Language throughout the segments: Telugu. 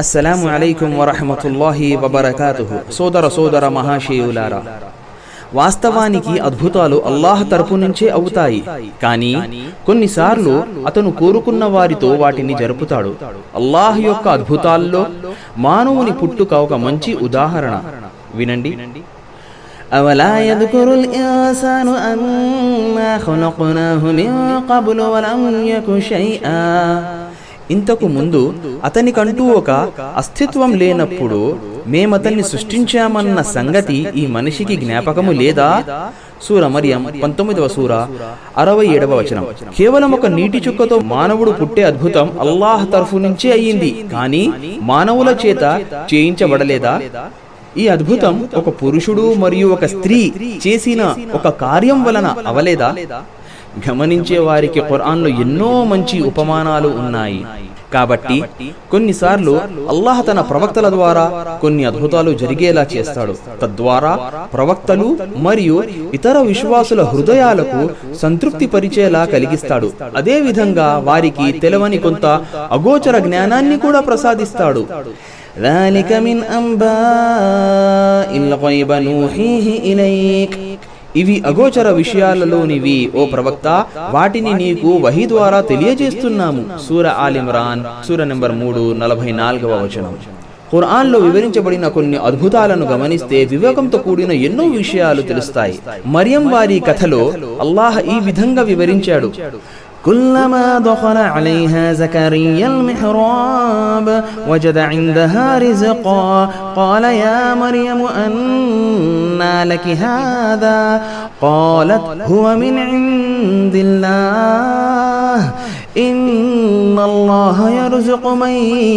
అస్సలాము అలైకుం వరహమతుల్లాహి వబరకాతుహు సోదర సోదర మహాశయులారా వాస్తవానికి అద్భుతాలు అల్లాహ్ తరపు నుంచే అవుతాయి కానీ కొన్నిసార్లు అతను కోరుకున్న వారితో వాటిని జరుపుతాడు అల్లాహ్ యొక్క అద్భుతాల్లో మానవుని పుట్టుక ఒక మంచి ఉదాహరణ వినండి أولا يذكر الإنسان أنا خلقناه من قبل ولم يك شيئا ఇంతకు ముందు అతనికంటూ ఒక అస్తిత్వం లేనప్పుడు మేమతన్ని సృష్టించామన్న సంగతి ఈ మనిషికి జ్ఞాపకము లేదా సూర మరియం పంతొమ్మిదవ సూర అరవై ఏడవ వచనం కేవలం ఒక నీటి చుక్కతో మానవుడు పుట్టే అద్భుతం అల్లాహ్ తరఫు నుంచే అయ్యింది కానీ మానవుల చేత చేయించబడలేదా ఈ అద్భుతం ఒక పురుషుడు మరియు ఒక స్త్రీ చేసిన ఒక కార్యం వలన అవలేదా గమనించే వారికి ఖురాన్లో ఎన్నో మంచి ఉపమానాలు ఉన్నాయి కాబట్టి కొన్నిసార్లు అల్లాహ్ తన ప్రవక్తల ద్వారా కొన్ని అద్భుతాలు జరిగేలా చేస్తాడు తద్వారా ప్రవక్తలు మరియు ఇతర విశ్వాసుల హృదయాలకు సంతృప్తి పరిచేలా కలిగిస్తాడు అదే విధంగా వారికి తెలవని కొంత అగోచర జ్ఞానాన్ని కూడా ప్రసాదిస్తాడు ذلك من أنباء الغيب نوحيه إليك ఇవి అగోచర విషయాలలోనివి ఓ ప్రవక్త వాటిని నీకు వహీ ద్వారా తెలియజేస్తున్నాము సూర ఆలిమ్రాన్ సూర నెంబర్ మూడు నలభై నాలుగవ వచనం ఖురాన్లో వివరించబడిన కొన్ని అద్భుతాలను గమనిస్తే వివేకంతో కూడిన ఎన్నో విషయాలు తెలుస్తాయి మరియం వారి కథలో అల్లాహ్ ఈ విధంగా వివరించాడు كلما دخل عليها زكريا المحراب وجد عندها رزقا قال يا مريم أنى لك هذا قالت هو من عند الله إن الله يرزق من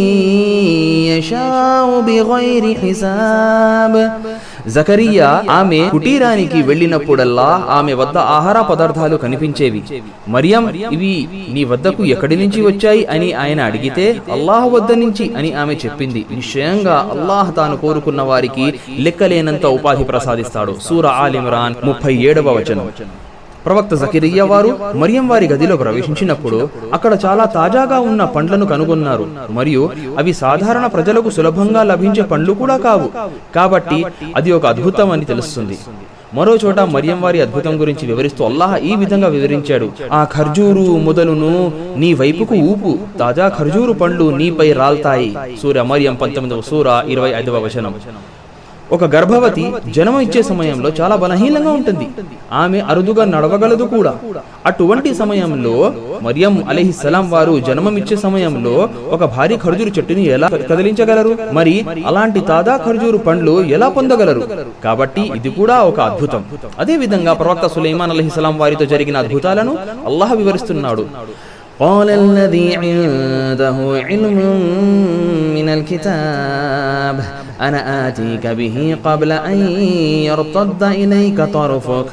يشاء بغير حساب జకరియా ఆమె కుటీరానికి వెళ్ళినప్పుడల్లా ఆమె వద్ద ఆహార పదార్థాలు కనిపించేవి మరియం ఇవి నీ వద్దకు ఎక్కడి నుంచి వచ్చాయి అని ఆయన అడిగితే అల్లాహ్ వద్ద నుంచి అని ఆమె చెప్పింది నిశ్చయంగా అల్లాహ్ తాను కోరుకున్న వారికి లెక్కలేనంత ఉపాధి ప్రసాదిస్తాడు సూర ఆలిమ్రాన్ ముప్పై ఏడవ వచనం ప్రవక్త జకిరియా వారు మరియం వారి గదిలో ప్రవేశించినప్పుడు అక్కడ చాలా తాజాగా ఉన్న పండ్లను కనుగొన్నారు మరియు అవి సాధారణ ప్రజలకు సులభంగా లభించే పండ్లు కూడా కావు కాబట్టి అది ఒక అద్భుతం అని తెలుస్తుంది మరో చోట మరియం వారి అద్భుతం గురించి వివరిస్తూ అల్లాహ్ ఈ విధంగా వివరించాడు ఆ ఖర్జూరు మొదలును నీ వైపుకు ఊపు తాజా ఖర్జూరు పండ్లు నీపై రాల్తాయి సూర్య మరియం పంతొమ్మిదవ సూర ఇరవై ఐదవ వచనం ఒక గర్భవతి జన్మ ఇచ్చే సమయంలో చాలా బలహీనంగా ఉంటుంది ఆమె అరుదుగా నడవగలదు కూడా అటువంటి సమయంలో మరియం అలీహిస్సలాం వారు జన్మమిచ్చే సమయంలో ఒక భారీ ఖర్జూరు చెట్టుని ఎలా కదిలించగలరు మరి అలాంటి తాదా ఖర్జూరు పండ్లు ఎలా పొందగలరు కాబట్టి ఇది కూడా ఒక అద్భుతం అదే విధంగా ప్రవక్త సులైమాన్ అలీహిస్సలాం వారితో జరిగిన అద్భుతాలను అల్లాహ్ వివరిస్తున్నాడు قال الذي عنده علم من الكتاب أنا آتيك به قبل أن يرتد إليك طرفك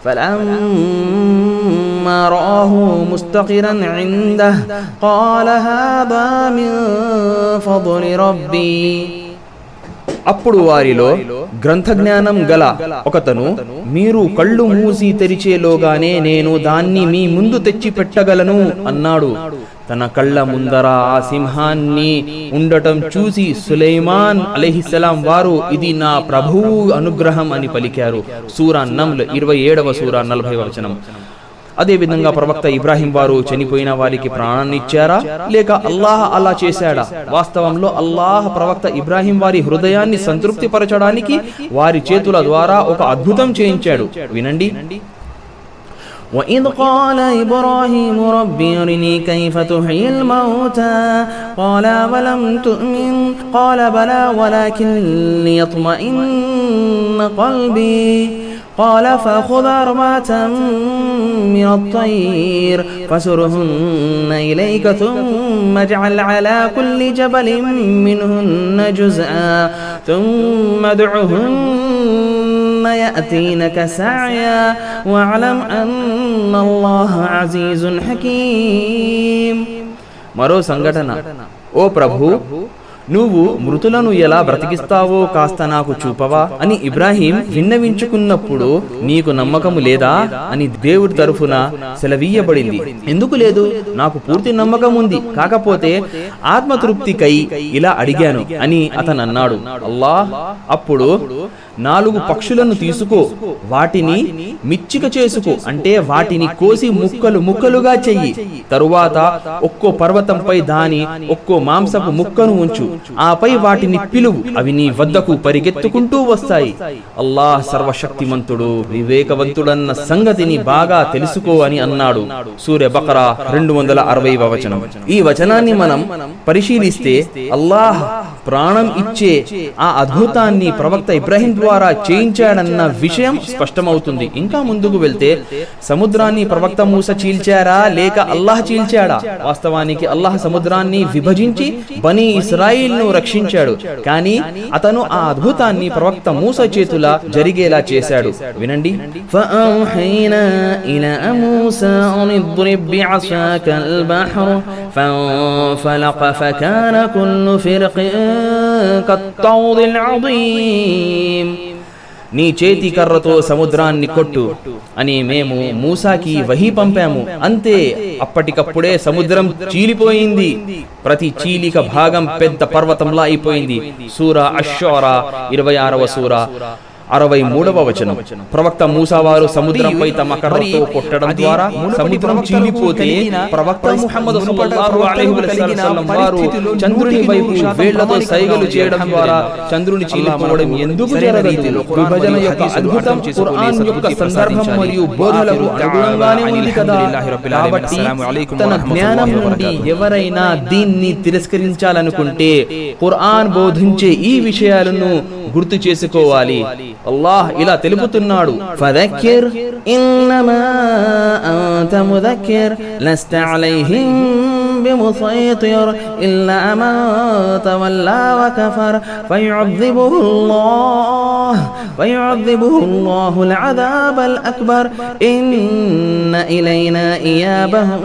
فلما رآه مستقرا عنده قال هذا من فضل ربي అప్పుడు వారిలో గ్రంథ జ్ఞానం గల ఒకతను మీరు కళ్ళు మూసి తెరిచేలోగానే నేను దాన్ని మీ ముందు తెచ్చి పెట్టగలను అన్నాడు తన కళ్ళ ముందర ఆ సింహాన్ని ఉండటం చూసి సులైమాన్ అలహిస్సలాం వారు ఇది నా ప్రభువు అనుగ్రహం అని పలికారు సూరా నమ్ల్ ఇరవై ఏడవ సూరా నలభై వచనం అదే విధంగా ప్రవక్త ఇబ్రాహిం వారు చనిపోయిన వారికి ప్రాణాన్ని ఇచ్చారా లేక అల్లాహ్ అలా చేశాడా వాస్తవంలో అల్లాహ్ ప్రవక్త ఇబ్రాహిం వారి హృదయాన్ని సంతృప్తి పరచడానికి వారి చేతుల ద్వారా ఒక అద్భుతం చేయించాడు వినండి وإذ قال إبراهيم رب أرني كيف تحيي الموتى قال ولم تؤمن قال بلى ولكن ليطمئن قلبي قال فخذ أربعة من الطير فسرهن إليك ثم اجعل على كل جبل منهن جزءا ثم ادعهن يأتينك سعيا واعلم أن الله عزيز حكيم మరో సంఘటన ఓ ప్రభు నువ్వు మృతులను ఎలా బ్రతికిస్తావో కాస్త నాకు చూపవా అని ఇబ్రాహీం విన్నవించుకున్నప్పుడు నీకు నమ్మకము లేదా అని దేవుడి తరఫున సెలవీయబడింది ఎందుకు లేదు నాకు పూర్తి నమ్మకం ఉంది కాకపోతే ఆత్మతృప్తికై ఇలా అడిగాను అని అతను అన్నాడు అల్లాహ్ అప్పుడు నాలుగు పక్షులను తీసుకో వాటిని మిచ్చిక చేసుకో అంటే వాటిని కోసి ముక్కలు ముక్కలుగా చెయ్యి తరువాత ఒక్కో పర్వతంపై దాని ఒక్కో మాంసపు ముక్కను ఉంచు ఆపై వాటిని పిలువు అవి నీ వద్దకు పరిగెత్తుకుంటూ వస్తాయి అల్లాహ్ సర్వశక్తిమంతుడు వివేకవంతుడన్న సంగతిని బాగా తెలుసుకో అని అన్నాడు సూర్య బకరా రెండు వందల అరవై వచనం ఈ వచనాన్ని మనం పరిశీలిస్తే అల్లాహ్ ప్రాణం ఇచ్చే ఆ అద్భుతాన్ని ప్రవక్త ఇబ్రాహిం ద్వారా చేయించాడన్న విషయం స్పష్టమవుతుంది ఇంకా ముందుకు వెళ్తే సముద్రాన్ని ప్రవక్త మూస చీల్చారా లేక అల్లాహ్ చీల్చాడా వాస్తవానికి అల్లాహ్ సముద్రాన్ని విభజించి బనీ ఇస్రాయిల్ ను రక్షించాడు కానీ అతను ఆ అద్భుతాన్ని ప్రవక్త మూస చేతుల జరిగేలా చేశాడు వినండి فأوحينا إلى موسى أن اضرب بعصاك البحر فانفلق فكان كل فرق كالطود العظيم నీ చేతి కర్రతో సముద్రాన్ని కొట్టు అని మేము మూసాకి వహి పంపాము అంతే అప్పటికప్పుడే సముద్రం చీలిపోయింది ప్రతి చీలిక భాగం పెద్ద పర్వతంలా అయిపోయింది సూర అశ్వర ఇరవై ఆరవ సూర అరవై మూడవ వచనం ప్రవక్త మూసావారు సముద్రంపై తమ కర్రతో కొట్టడం ద్వారా సముద్రం చీలిపోతే ప్రవక్త ముహమ్మద్ సల్లల్లాహు అలైహి వసల్లం వారు చంద్రుని వైపు వేళ్లతో సైగలు చేయడం ద్వారా చంద్రుని చీలిపోవడం ఎందుకు జరగదు విభజన యొక్క అద్భుతం ఖురాన్ యొక్క సందర్భం మరియు బోధలకు అనుగుణంగానే ఉంది కదా కాబట్టి తన జ్ఞానం నుండి ఎవరైనా దీన్ని తిరస్కరించాలనుకుంటే ఖురాన్ బోధించే ఈ విషయాలను గుర్తు చేసుకోవాలి అల్లాహ్ ఇలా తెలుపుతున్నాడు فذكر إنما أنت مذكر لست عليهم بمسيطر إلا من تولى وكفر فيعذبه الله فيعذبه الله العذاب الأكبر إن إلينا إيابهم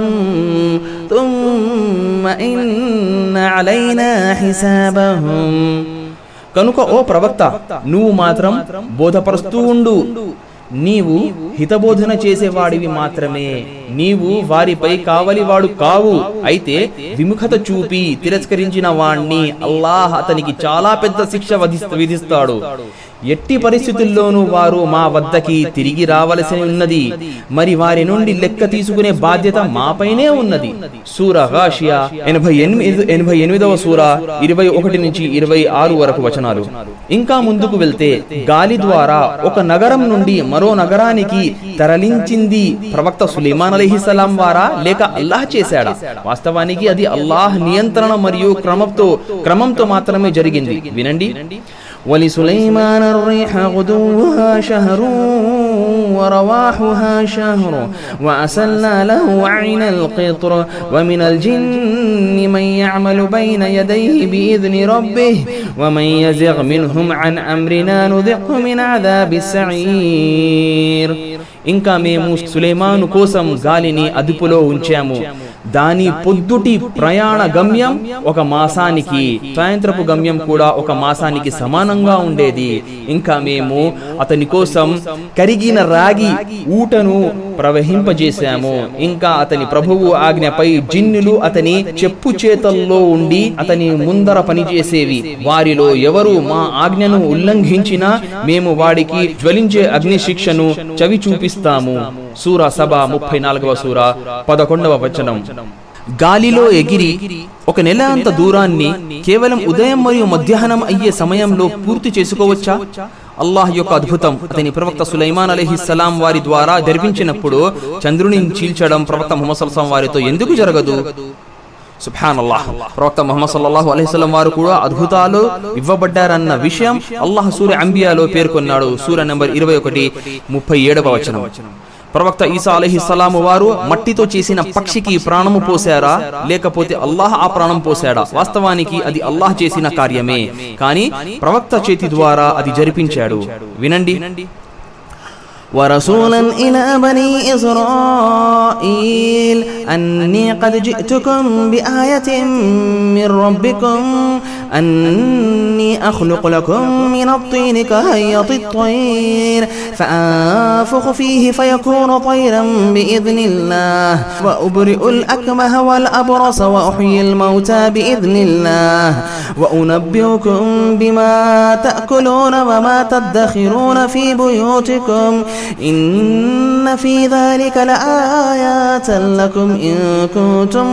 ثم إن علينا حسابهم కనుక ఓ ప్రవక్త నువ్వు మాత్రం బోధపరుస్తూ ఉండు నీవు హితబోధన చేసేవాడివి మాత్రమే నీవు వారిపై కావలివాడు కావు అయితే విముఖత చూపి తిరస్కరించిన వాణ్ణి అల్లాహ్ అతనికి చాలా పెద్ద శిక్ష వధిస్త విధిస్తాడు ఎట్టి పరిస్థితుల్లోనూ వారు మా వద్దకి తిరిగి రావలసి ఉన్నది మరి వారి నుండి లెక్క తీసుకునే బాధ్యత మాపైనే ఉన్నది సూర గాషియా ఎనభై ఎనిమిది ఎనభై ఎనిమిదవ సూర ఇరవై ఒకటి నుంచి ఇరవై ఆరు వరకు వచనాలు ఇంకా ముందుకు వెళ్తే గాలి ద్వారా ఒక నగరం నుండి మరో నగరానికి తరలించింది ప్రవక్త సులేమాన్ అలీహిసలాం వారా లేక అల్లాహ్ చేశాడా వాస్తవానికి అది అల్లాహ్ నియంత్రణ మరియు క్రమంతో క్రమంతో మాత్రమే జరిగింది వినండి ولسليمان الريح غدوها شهر ورواحها شهر وأسلنا له عين القطر ومن الجن من يعمل بين يديه بإذن ربه ومن يزغ منهم عن أمرنا نذقه من عذاب السعير ఇంకా మేము సులేమాను కోసం గాలిని అదుపులో ఉంచాము దాని పొద్దుటి ప్రయాణ గమ్యం ఒక మాసానికి సాయంత్రపు గమ్యం కూడా ఒక మాసానికి సమానంగా ఉండేది ఇంకా మేము అతని కోసం కరిగిన రాగి ఊటను ప్రవహింపజేశాము ఇంకా అతని ప్రభువు ఆజ్ఞపై జిన్నులు అతని చెప్పు చేతల్లో ఉండి అతని ముందర పనిచేసేవి వారిలో ఎవరు మా ఆజ్ఞను ఉల్లంఘించినా మేము వాడికి జ్వలించే అగ్ని శిక్షను చవి చూపిస్తాము సూర సభ ముప్పై నాలుగవ సూర పదకొండవ వచనం గాలిలో ఎగిరి ఒక నెల అంత దూరాన్ని కేవలం ఉదయం మరియు మధ్యాహ్నం అయ్యే సమయంలో పూర్తి చేసుకోవచ్చా అల్లాహ్ యొక్క అద్భుతం అతని ప్రవక్త సులైమాన్ అలహి సలాం వారి ద్వారా జరిపించినప్పుడు చంద్రుని చీల్చడం ప్రవక్త ముహమ్మద్ సల్లాం వారితో ఎందుకు జరగదు సుబ్హాన్ అల్లాహ్ ప్రవక్త ముహమ్మద్ సల్లల్లాహు అలైహి వసల్లం వారు కూడా అద్భుతాలు ఇవ్వబడ్డారన్న విషయం అల్లాహ్ సూర్య అంబియాలో పేర్కొన్నాడు సూర్య నంబర్ ఇరవై ఒకటి ముప్పై ఏడవ వచనం ప్రవక్త ఈసా అలహి సలాము వారు మట్టితో చేసిన పక్షికి ప్రాణము పోసారా లేకపోతే అల్లాహ్ ఆ ప్రాణం పోసాడా వాస్తవానికి అది అల్లాహ్ చేసిన కార్యమే కానీ ప్రవక్త చేతి ద్వారా అది జరిపించాడు వినండి ورسولا إلى بني إسرائيل أني قد جئتكم بآية من ربكم أني أخلق لكم من الطين كهيط الطير فأنفخ فيه فيكون طيرا بإذن الله وأبرئ الأكمه والأبرص وأحيي الموتى بإذن الله وأنبئكم بما تأكلون وما تدخرون في بيوتكم إن في ذلك لآيات لكم إن كنتم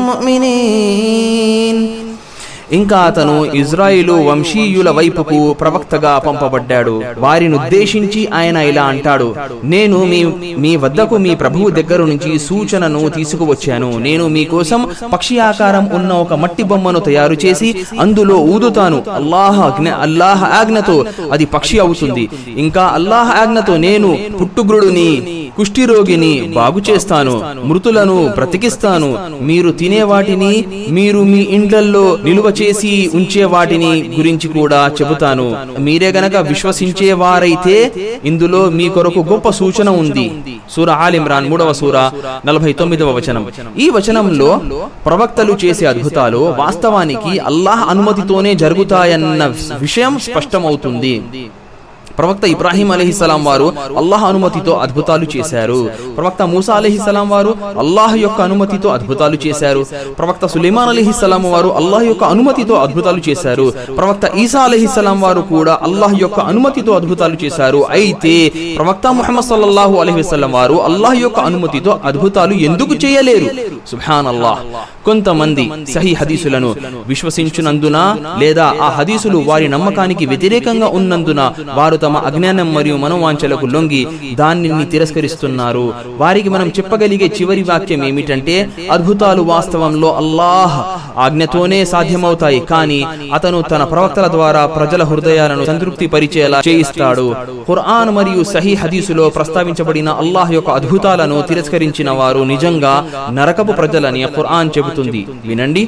مؤمنين ఇంకా అతను ఇజ్రాయిలు వంశీయుల వైపుకు ప్రవక్తగా పంపబడ్డాడు వారిని ఉద్దేశించి ఆయన ఇలా అంటాడు నేను మీ మీ వద్దకు మీ ప్రభువు దగ్గర నుంచి సూచనను తీసుకువచ్చాను నేను మీకోసం పక్షి ఆకారం ఉన్న ఒక మట్టి బొమ్మను తయారు చేసి అందులో ఊదుతాను అల్లాహ్ ఆజ్ఞ అల్లాహ్ ఆజ్ఞతో అది పక్షి అవుతుంది ఇంకా అల్లాహ్ ఆజ్ఞతో నేను పుట్టుగ్రుడుని కుష్ఠిరోగిని బాగు చేస్తాను మృతులను బ్రతికిస్తాను మీరు తినే వాటిని మీరు మీ ఇండ్లల్లో నిలువ చేసి ఉంచే వాటిని గురించి కూడా చెబుతాను మీరే గనక విశ్వసించే వారైతే ఇందులో మీ కొరకు గొప్ప సూచన ఉంది సూర ఆల్ ఇమ్రాన్ మూడవ సూర నలభై తొమ్మిదవ వచనం ఈ వచనంలో ప్రవక్తలు చేసే అద్భుతాలు వాస్తవానికి అల్లాహ్ అనుమతితోనే జరుగుతాయన్న విషయం స్పష్టమవుతుంది ప్రవక్త ఇబ్రాహీం అలీహిస్సలాం వారు అల్లాహ్ అనుమతితో అద్భుతాలు చేశారు ప్రవక్త మూసా అలీహిస్సలాం వారు అల్లాహ్ యొక్క అనుమతితో అద్భుతాలు చేశారు ప్రవక్త సులేమాన్ అలీహిస్సలాం వారు అల్లాహ్ యొక్క అనుమతితో అద్భుతాలు చేశారు ప్రవక్త ఈసా అలీహిస్సలాం వారు కూడా అల్లాహ్ యొక్క అనుమతితో అద్భుతాలు చేశారు అయితే ప్రవక్త ముహమ్మద్ సల్లల్లాహు అలైహి వసల్లం వారు అల్లాహ్ యొక్క అనుమతితో అద్భుతాలు ఎందుకు చేయలేరు సుబ్హాన్ అల్లాహ్ కొంతమంది సహీ హదీసులను విశ్వసించునందున లేదా ఆ హదీసులు వారి నమ్మకానికి వ్యతిరేకంగా ఉన్నందున వారు తమ అజ్ఞానం మరియు మనోవాంఛలకు లొంగి దానిని తిరస్కరిస్తున్నారు వారికి మనం చెప్పగలిగే చివరి వాక్యం ఏమిటంటే అద్భుతాలు వాస్తవంలో అల్లాహ్ ఆజ్ఞతోనే సాధ్యమవుతాయి కానీ అతను తన ప్రవక్తల ద్వారా ప్రజల హృదయాలను సంతృప్తి పరిచేలా చేయిస్తాడు ఖుర్ఆన్ మరియు సహీ హదీసులో ప్రస్తావించబడిన అల్లాహ్ యొక్క అద్భుతాలను తిరస్కరించిన వారు నిజంగా నరకపు ప్రజలని ఖుర్ఆన్ చెబుతుంది వినండి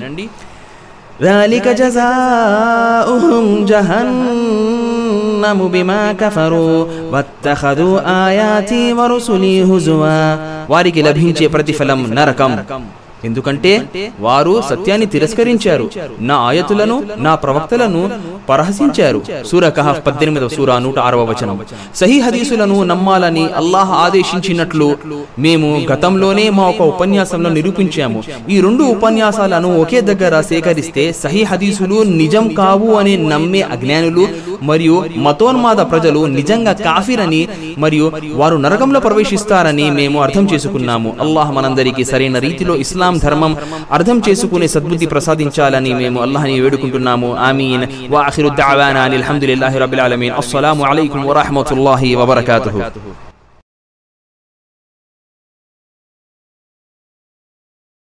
ذلك جزاؤهم جهنم بما كفروا واتخذوا آياتي ورسلي هزوا వారికి లభించే ప్రతిఫలం నరకం ఎందుకంటే వారు సత్యాన్ని తిరస్కరించారు నా ఆయతులను నా ప్రవక్తలను పరహసించారు సూర కహఫ్ పద్దెనిమిదవ సూర నూట ఆరవ వచనం సహీ హదీసులను నమ్మాలని అల్లాహ్ ఆదేశించినట్లు మేము గతంలోనే మా ఒక ఉపన్యాసంలో నిరూపించాము ఈ రెండు ఉపన్యాసాలను ఒకే దగ్గర సేకరిస్తే సహీ హదీసులు నిజం కావు అని నమ్మే అజ్ఞానులు మరియు మతోన్మాద ప్రజలు నిజంగా కాఫిరని మరియు వారు నరకంలో ప్రవేశిస్తారని మేము అర్థం చేసుకున్నాము అల్లాహ్ మనందరికీ సరైన రీతిలో ఇస్లాం ధర్మం అర్థం చేసుకునే సద్బుద్ధి ప్రసాదించాలని మేము అల్లాహ్ని వేడుకుంటున్నాము ఆమీన్ వాఖిరు దావానా అల్హమ్దులిల్లాహి రబ్బిల్ ఆలమీన్ అస్సలాము అలైకుం వరహ్మతుల్లాహి వబరకాతుహు